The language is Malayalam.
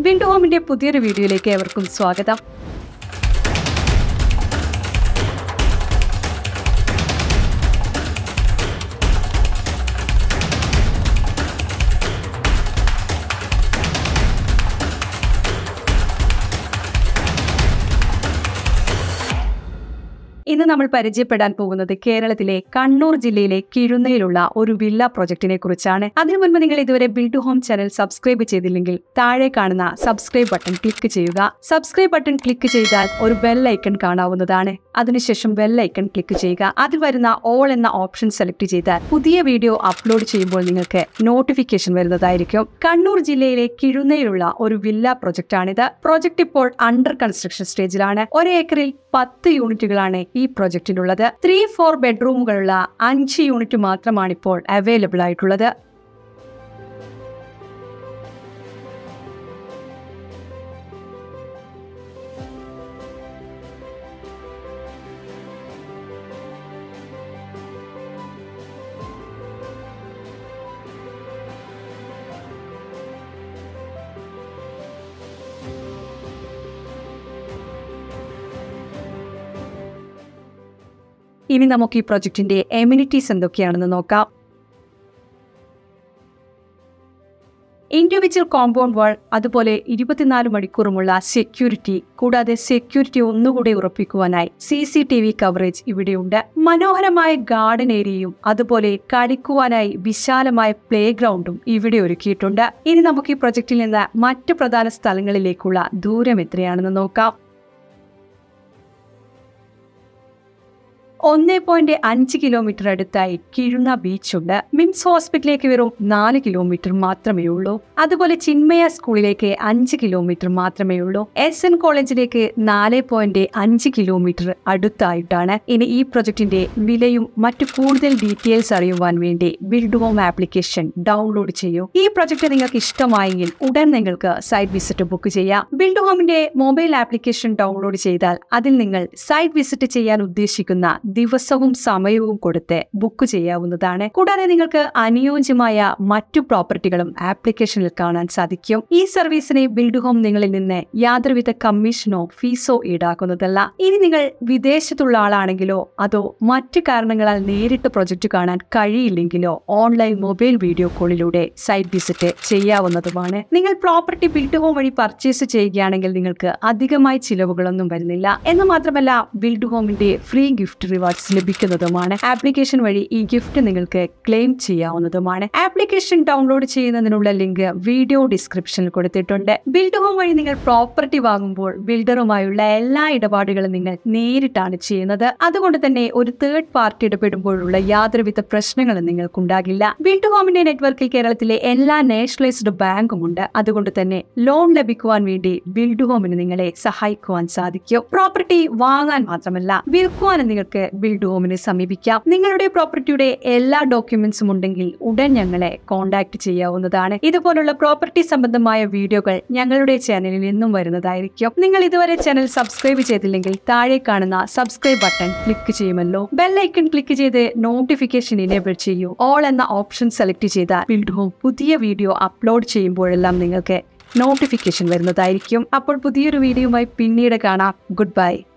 ബിൽഡ് ഹോമിന്റെ പുതിയൊരു വീഡിയോയിലേക്ക് ഏവർക്കും സ്വാഗതം ഇന്ന് നമ്മൾ പരിചയപ്പെടാൻ പോകുന്നത് കേരളത്തിലെ കണ്ണൂർ ജില്ലയിലെ കിഴുന്നയിലുള്ള ഒരു വില്ല പ്രൊജക്ടിനെ കുറിച്ചാണ് അതിനു മുൻപ് നിങ്ങൾ ഇതുവരെ ബിൽഡ് ഹോം ചാനൽ സബ്സ്ക്രൈബ് ചെയ്തില്ലെങ്കിൽ താഴെ കാണുന്ന സബ്സ്ക്രൈബ് ബട്ടൺ ക്ലിക്ക് ചെയ്യുക സബ്സ്ക്രൈബ് ബട്ടൺ ക്ലിക്ക് ചെയ്താൽ ഒരു ബെൽ ഐക്കൺ കാണാവുന്നതാണ് അതിനുശേഷം ബെൽ ഐക്കൺ ക്ലിക്ക് ചെയ്യുക അതിൽ വരുന്ന ഓൾ എന്ന ഓപ്ഷൻ സെലക്ട് ചെയ്താൽ പുതിയ വീഡിയോ അപ്ലോഡ് ചെയ്യുമ്പോൾ നിങ്ങൾക്ക് നോട്ടിഫിക്കേഷൻ വരുന്നതായിരിക്കും കണ്ണൂർ ജില്ലയിലെ കിഴുന്നയിലുള്ള ഒരു വില്ല പ്രൊജക്റ്റാണിത് പ്രൊജക്ട് ഇപ്പോൾ അണ്ടർ കൺസ്ട്രക്ഷൻ സ്റ്റേജിലാണ് ഒരു ഏക്കറിൽ പത്ത് യൂണിറ്റുകളാണ് ഈ പ്രൊജക്റ്റിനുള്ളത് ത്രീ ഫോർ ബെഡ്റൂമുകളുള്ള അഞ്ച് യൂണിറ്റ് മാത്രമാണ് ഇപ്പോൾ അവൈലബിൾ ആയിട്ടുള്ളത് ഇനി നമുക്ക് ഈ പ്രൊജക്ടിന്റെ എമ്യൂണിറ്റീസ് എന്തൊക്കെയാണെന്ന് നോക്കാം ഇൻഡിവിജ്വൽ കോമ്പൗണ്ട് വാൾ അതുപോലെ ഇരുപത്തിനാല് മണിക്കൂറുമുള്ള സെക്യൂരിറ്റി കൂടാതെ സെക്യൂരിറ്റി ഒന്നുകൂടി ഉറപ്പിക്കുവാനായി C C T V coverage ഇവിടെയുണ്ട് മനോഹരമായ ഗാർഡൻ ഏരിയയും അതുപോലെ കളിക്കുവാനായി വിശാലമായ പ്ലേ ഗ്രൗണ്ടും ഇവിടെ ഒരുക്കിയിട്ടുണ്ട് ഇനി നമുക്ക് ഈ പ്രൊജക്റ്റിൽ നിന്ന് മറ്റ് പ്രധാന സ്ഥലങ്ങളിലേക്കുള്ള ദൂരം എത്രയാണെന്ന് നോക്കാം ഒന്നേ പോയിന്റ് അഞ്ച് കിലോമീറ്റർ അടുത്തായി കിഴുന്ന ബീച്ചുണ്ട് മിംസ് ഹോസ്പിറ്റലിലേക്ക് വെറും നാല് കിലോമീറ്റർ മാത്രമേ ഉള്ളൂ അതുപോലെ ചിന്മയ സ്കൂളിലേക്ക് അഞ്ച് കിലോമീറ്റർ മാത്രമേ ഉള്ളൂ എസ് എൻ കോളേജിലേക്ക് നാല് പോയിന്റ് അഞ്ച് കിലോമീറ്റർ അടുത്തായിട്ടാണ് ഇനി ഈ പ്രൊജക്ടിന്റെ വിലയും മറ്റു കൂടുതൽ ഡീറ്റെയിൽസ് അറിയുവാൻ വേണ്ടി ബിൽഡ് ഹോം ആപ്ലിക്കേഷൻ ഡൗൺലോഡ് ചെയ്യൂ ഈ പ്രൊജക്ട് നിങ്ങൾക്ക് ഇഷ്ടമായെങ്കിൽ ഉടൻ നിങ്ങൾക്ക് സൈറ്റ് വിസിറ്റ് ബുക്ക് ചെയ്യാം ബിൽഡ് ഹോമിന്റെ മൊബൈൽ ആപ്ലിക്കേഷൻ ഡൗൺലോഡ് ചെയ്താൽ അതിൽ നിങ്ങൾ സൈറ്റ് വിസിറ്റ് ചെയ്യാൻ ഉദ്ദേശിക്കുന്ന ദിവസവും സമയവും കൊടുത്ത് ബുക്ക് ചെയ്യാവുന്നതാണ് കൂടാതെ നിങ്ങൾക്ക് അനുയോജ്യമായ മറ്റു പ്രോപ്പർട്ടികളും ആപ്ലിക്കേഷനിൽ കാണാൻ സാധിക്കും ഈ സർവീസിനെ ബിൽഡ് ഹോം നിങ്ങളിൽ നിന്ന് യാതൊരുവിധ കമ്മീഷനോ ഫീസോ ഈടാക്കുന്നതല്ല ഇനി നിങ്ങൾ വിദേശത്തുള്ള ആളാണെങ്കിലോ അതോ മറ്റു കാരണങ്ങളാൽ നേരിട്ട് പ്രൊജക്ട് കാണാൻ കഴിയില്ലെങ്കിലോ ഓൺലൈൻ മൊബൈൽ വീഡിയോ കോളിലൂടെ സൈറ്റ് വിസിറ്റ് ചെയ്യാവുന്നതുമാണ് നിങ്ങൾ പ്രോപ്പർട്ടി ബിൽഡ് ഹോം വഴി പർച്ചേസ് ചെയ്യുകയാണെങ്കിൽ നിങ്ങൾക്ക് അധികമായി ചിലവുകളൊന്നും വരുന്നില്ല എന്ന് മാത്രമല്ല ബിൽഡ് ഹോമിന്റെ ഫ്രീ ഗിഫ്റ്റ് റിവാർഡ്സ് ലഭിക്കുന്നതുമാണ് ആപ്ലിക്കേഷൻ വഴി ഈ ഗിഫ്റ്റ് നിങ്ങൾക്ക് ക്ലെയിം ചെയ്യാവുന്നതുമാണ് ആപ്ലിക്കേഷൻ ഡൗൺലോഡ് ചെയ്യുന്നതിനുള്ള ലിങ്ക് വീഡിയോ ഡിസ്ക്രിപ്ഷനിൽ കൊടുത്തിട്ടുണ്ട് ബിൽഡ് ഹോം വഴി നിങ്ങൾ പ്രോപ്പർട്ടി വാങ്ങുമ്പോൾ ബിൽഡറുമായുള്ള എല്ലാ ഇടപാടുകളും നിങ്ങൾ നേരിട്ടാണ് ചെയ്യുന്നത് അതുകൊണ്ട് തന്നെ ഒരു തേർഡ് പാർട്ടി ഇടപെടുമ്പോഴുള്ള യാതൊരുവിധ പ്രശ്നങ്ങളും നിങ്ങൾക്കുണ്ടാകില്ല ബിൽഡ് ഹോമിന്റെ നെറ്റ്വർക്കിൽ കേരളത്തിലെ എല്ലാ നാഷണലൈസ്ഡ് ബാങ്കും ഉണ്ട് അതുകൊണ്ട് തന്നെ ലോൺ ലഭിക്കുവാൻ വേണ്ടി ബിൽഡ് ഹോമിന് നിങ്ങളെ സഹായിക്കുവാൻ സാധിക്കും പ്രോപ്പർട്ടി വാങ്ങാൻ മാത്രമല്ല വിൽക്കുവാനും നിങ്ങൾക്ക് ബിൽഡ് ഹോമിനെ സമീപിക്കാം നിങ്ങളുടെ പ്രോപ്പർട്ടിയുടെ എല്ലാ ഡോക്യുമെന്റ്സും ഉണ്ടെങ്കിൽ ഉടൻ ഞങ്ങളെ കോൺടാക്ട് ചെയ്യാവുന്നതാണ് ഇതുപോലുള്ള പ്രോപ്പർട്ടി സംബന്ധമായ വീഡിയോകൾ ഞങ്ങളുടെ ചാനലിൽ നിന്നും വരുന്നതായിരിക്കും നിങ്ങൾ ഇതുവരെ ചാനൽ സബ്സ്ക്രൈബ് ചെയ്തില്ലെങ്കിൽ താഴെ കാണുന്ന സബ്സ്ക്രൈബ് ബട്ടൺ ക്ലിക്ക് ചെയ്യുമല്ലോ ബെൽ ഐക്കൺ ക്ലിക്ക് ചെയ്ത് നോട്ടിഫിക്കേഷൻ ഇനേബിൾ ചെയ്യൂ ഓൾ എന്ന ഓപ്ഷൻ സെലക്ട് ചെയ്താൽ ബിൽഡ് ഹോം പുതിയ വീഡിയോ അപ്ലോഡ് ചെയ്യുമ്പോഴെല്ലാം നിങ്ങൾക്ക് നോട്ടിഫിക്കേഷൻ വരുന്നതായിരിക്കും അപ്പോൾ പുതിയൊരു വീഡിയോയുമായി പിന്നീട് കാണാം ഗുഡ് ബൈ